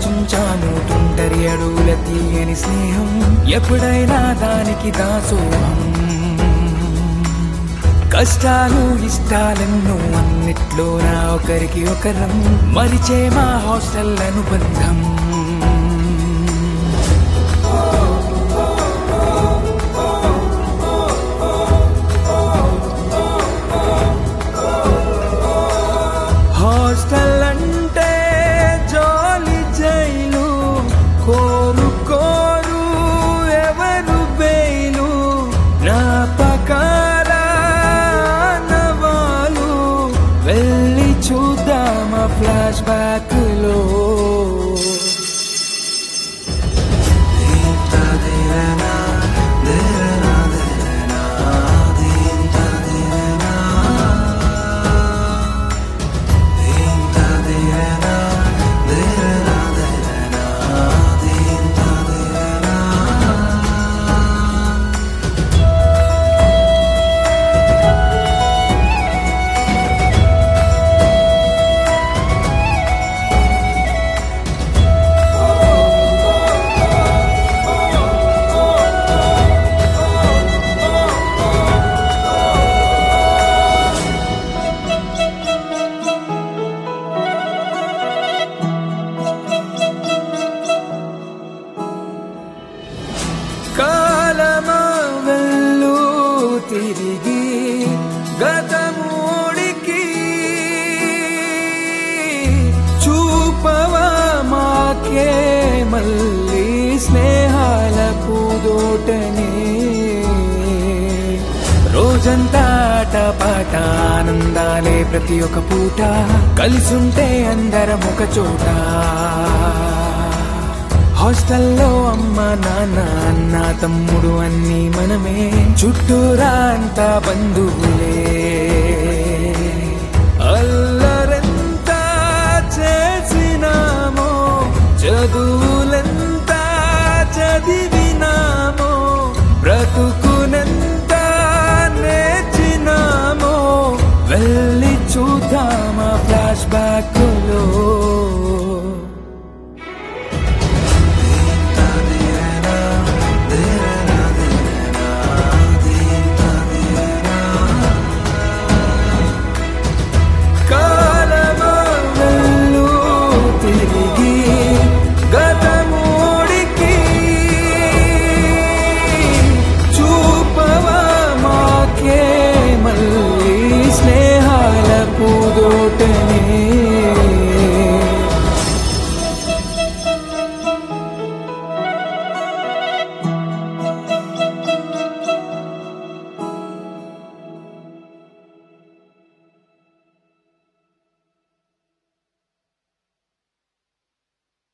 దాచుంచాను తుంటరి అడుగుల తీయని స్నేహం ఎప్పుడైనా దానికి దాసోహం కష్టాలు ఇష్టాలెన్నో అన్నిట్లో నా ఒకరికి ఒకరం మరిచే మా హాస్టల్ అనుబంధం హాస్టల్ అంటే జోలి జైలు కోరు కోరు ఎవరు బెయిలు నా పకాల నవాలు వెళ్ళి చూద్దామా ఫ్లాష్ బ్యాక్ లో కాలమా వెళ్ళు తిరిగి గతమూడికి చూపవా మాకే మళ్ళీ స్నేహాల పూదోటనే రోజంతా ఆట పాట ఆనందాలే ప్రతి ఒక్క పూట కలిసుంటే అందరం ఒక చోట హాస్టల్లో అమ్మ నాన్న అన్న తమ్ముడు అన్ని మనమే చుట్టూరా అంతా బంధువులే అల్లరెంత చేసినామో చదువులెంత చదివి